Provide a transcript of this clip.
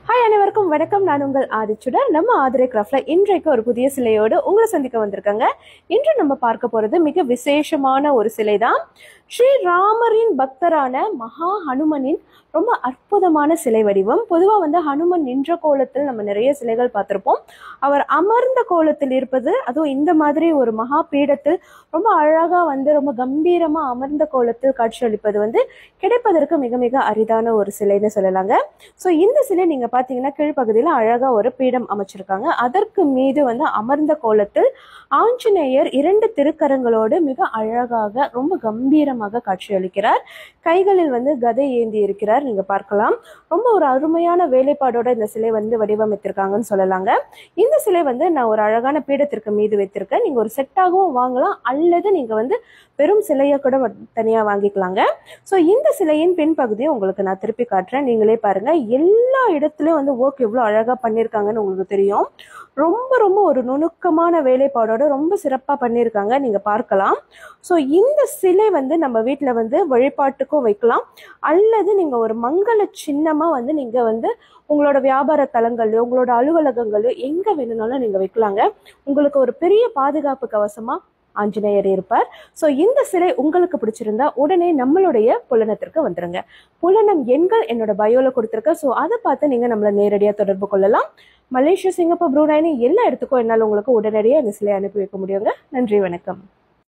hi அனைவருக்கும் வணக்கம் நான் உங்கள் ஆதிச்சுடர் நம்ம ஆதிரை கிராஃப்ட்ல இன்றைக்கு ஒரு புதிய சிலையோடு உங்களை சந்திக்க வந்திருக்காங்க இன்று நம்ம பார்க்க போறது மிக விசேஷமான ஒரு சிலை தான் ஸ்ரீ ராமரின் பக்தரான மகா ஹனுமனின் ரொம்ப அற்புதமான சிலை வடிவம் பொதுவாக வந்து ஹனுமன் நின்ற கோலத்தில் நம்ம நிறைய சிலைகள் பார்த்துருப்போம் அவர் அமர்ந்த கோலத்தில் இருப்பது அதுவும் இந்த மாதிரி ஒரு மகா பீடத்தில் ரொம்ப அழகாக வந்து ரொம்ப கம்பீரமாக அமர்ந்த கோலத்தில் காட்சியளிப்பது வந்து கிடைப்பதற்கு மிக மிக அரிதான ஒரு சிலைன்னு சொல்லலாங்க ஸோ இந்த சிலை நீங்கள் பார்த்தீங்கன்னா கீழ்ப்பகுதியில் அழகாக ஒரு பீடம் அமைச்சிருக்காங்க அதற்கு மீது வந்து அமர்ந்த கோலத்தில் ஆஞ்சநேயர் இரண்டு திருக்கரங்களோடு மிக அழகாக ரொம்ப கம்பீரமாக காட்சியளிக்கிறார் கைகளில் வந்து கதை ஏந்தி இருக்கிறார் நீங்க பார்க்கலாம் ரொம்ப ஒரு அருமையான வேலைப்பாடோட இந்த சிலை வந்து வடிவமைத்திருக்காங்கன்னு சொல்லலாங்க இந்த சிலை வந்து நான் ஒரு அழகான பீடத்திற்கு மீது வைத்திருக்கேன் நீங்க ஒரு செட்டாகவும் வாங்கலாம் அல்லது நீங்க வந்து வெறும் சிலையை கூட வ- தனியா வாங்கிக்கலாங்க ஸோ இந்த சிலையின் பின்பகுதியை உங்களுக்கு நான் திருப்பி காட்டுறேன் நீங்களே பாருங்க எல்லா இடத்துலயும் வந்து ஒர்க் எவ்வளோ அழகா பண்ணியிருக்காங்கன்னு உங்களுக்கு தெரியும் ரொம்ப ரொம்ப ஒரு நுணுக்கமான வேலைப்பாடோட ரொம்ப சிறப்பாக பண்ணியிருக்காங்க நீங்க பார்க்கலாம் ஸோ இந்த சிலை வந்து நம்ம வீட்டில் வந்து வழிபாட்டுக்கும் வைக்கலாம் அல்லது நீங்க ஒரு மங்கள சின்னமா வந்து நீங்க வந்து உங்களோட வியாபார தலங்கள்லயோ உங்களோட அலுவலகங்கள்லயோ எங்க வேணும்னாலும் நீங்க வைக்கலாங்க உங்களுக்கு ஒரு பெரிய பாதுகாப்பு கவசமா ஆஞ்சநேயர் இருப்பார் ஸோ இந்த சிலை உங்களுக்கு பிடிச்சிருந்தா உடனே நம்மளுடைய புலனத்திற்கு வந்துருங்க புலனம் எண்கள் என்னோட பயோல கொடுத்துருக்கேன் ஸோ அதை பார்த்து நீங்க நம்மளை நேரடியாக தொடர்பு கொள்ளலாம் மலேசியா சிங்கப்பூர் ப்ரூனைனி எல்லா இடத்துக்கும் என்னால் உங்களுக்கு உடனடியாக இந்த சிலை அனுப்பி வைக்க முடியுங்க நன்றி வணக்கம்